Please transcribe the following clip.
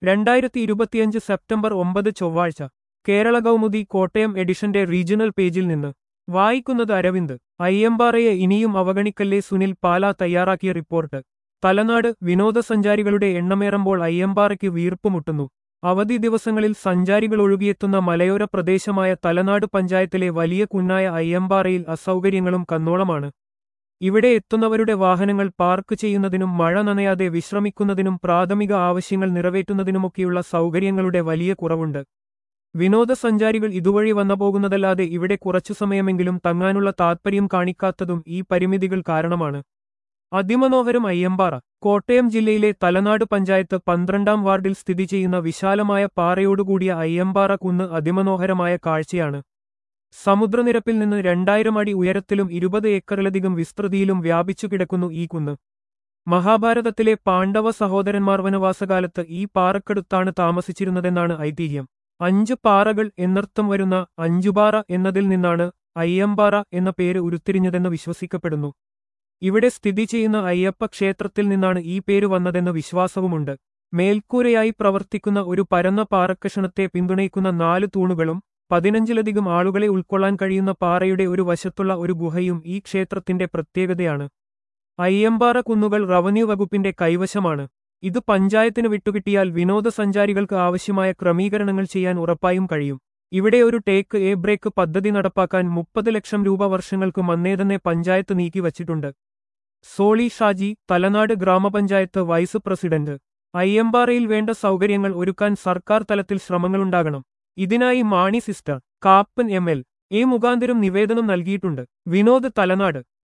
രണ്ടായിരത്തി ഇരുപത്തിയഞ്ച് സെപ്റ്റംബർ ഒമ്പത് ചൊവ്വാഴ്ച കേരള കൗമുദി കോട്ടയം എഡിഷന്റെ റീജിയണൽ പേജിൽ നിന്ന് വായിക്കുന്നത് അരവിന്ദ് അയ്യമ്പാറയെ ഇനിയും അവഗണിക്കല്ലേ സുനിൽ പാല തയ്യാറാക്കിയ റിപ്പോർട്ട് തലനാട് വിനോദസഞ്ചാരികളുടെ എണ്ണമേറുമ്പോൾ അയ്യമ്പാറയ്ക്ക് വീർപ്പുമുട്ടുന്നു അവധി ദിവസങ്ങളിൽ സഞ്ചാരികൾ ഒഴുകിയെത്തുന്ന മലയോര പ്രദേശമായ തലനാട് പഞ്ചായത്തിലെ വലിയ കുന്നായ അയ്യമ്പാറയിൽ അസൗകര്യങ്ങളും കന്നോളമാണ് ഇവിടെ എത്തുന്നവരുടെ വാഹനങ്ങൾ പാർക്ക് ചെയ്യുന്നതിനും മഴ നനയാതെ വിശ്രമിക്കുന്നതിനും പ്രാഥമിക ആവശ്യങ്ങൾ നിറവേറ്റുന്നതിനുമൊക്കെയുള്ള സൗകര്യങ്ങളുടെ വലിയ കുറവുണ്ട് വിനോദസഞ്ചാരികൾ ഇതുവഴി വന്നുപോകുന്നതല്ലാതെ ഇവിടെ കുറച്ചു സമയമെങ്കിലും തങ്ങാനുള്ള താത്പര്യം കാണിക്കാത്തതും ഈ പരിമിതികൾ കാരണമാണ് അതിമനോഹരം അയ്യമ്പാറ കോട്ടയം ജില്ലയിലെ തലനാട് പഞ്ചായത്ത് പന്ത്രണ്ടാം വാർഡിൽ സ്ഥിതി ചെയ്യുന്ന വിശാലമായ പാറയോടുകൂടിയ അയ്യമ്പാറ കുന്ന് അതിമനോഹരമായ കാഴ്ചയാണ് സമുദ്രനിരപ്പിൽ നിന്ന് രണ്ടായിരം അടി ഉയരത്തിലും ഇരുപത് ഏക്കറിലധികം വിസ്തൃതിയിലും വ്യാപിച്ചു കിടക്കുന്നു ഈ കുന്ന് മഹാഭാരതത്തിലെ പാണ്ഡവ സഹോദരന്മാർ വനവാസകാലത്ത് ഈ പാറക്കടുത്താണ് താമസിച്ചിരുന്നതെന്നാണ് ഐതിഹ്യം അഞ്ച് പാറകൾ എന്നർത്ഥം വരുന്ന അഞ്ചുപാറ എന്നതിൽ നിന്നാണ് അയ്യമ്പാറ എന്ന പേര് ഉരുത്തിരിഞ്ഞതെന്ന് വിശ്വസിക്കപ്പെടുന്നു ഇവിടെ സ്ഥിതി ചെയ്യുന്ന അയ്യപ്പ ക്ഷേത്രത്തിൽ നിന്നാണ് ഈ പേര് വന്നതെന്ന് വിശ്വാസവുമുണ്ട് മേൽക്കൂരയായി പ്രവർത്തിക്കുന്ന ഒരു പരന്ന പാറക്കഷണത്തെ പിന്തുണയ്ക്കുന്ന നാല് തൂണുകളും പതിനഞ്ചിലധികം ആളുകളെ ഉൾക്കൊള്ളാൻ കഴിയുന്ന പാറയുടെ ഒരു വശത്തുള്ള ഒരു ഗുഹയും ഈ ക്ഷേത്രത്തിന്റെ പ്രത്യേകതയാണ് അയ്യമ്പാറ കുന്നുകൾ റവന്യൂ വകുപ്പിന്റെ കൈവശമാണ് ഇത് പഞ്ചായത്തിന് വിട്ടുകിട്ടിയാൽ വിനോദസഞ്ചാരികൾക്ക് ആവശ്യമായ ക്രമീകരണങ്ങൾ ചെയ്യാൻ ഉറപ്പായും കഴിയും ഇവിടെ ഒരു ടേക്ക് എ ബ്രേക്ക് പദ്ധതി നടപ്പാക്കാൻ മുപ്പത് ലക്ഷം രൂപ വർഷങ്ങൾക്ക് മന്നേ തന്നെ പഞ്ചായത്ത് നീക്കിവച്ചിട്ടുണ്ട് സോളി ഷാജി തലനാട് ഗ്രാമപഞ്ചായത്ത് വൈസ് പ്രസിഡന്റ് അയ്യമ്പാറയിൽ വേണ്ട സൗകര്യങ്ങൾ ഒരുക്കാൻ സർക്കാർ തലത്തിൽ ശ്രമങ്ങളുണ്ടാകണം ഇതിനായി Mani sister Kappan M L A മുഖാന്തരം നിവേദനം നൽകിയിട്ടുണ്ട് വിനോദ് തലനാട്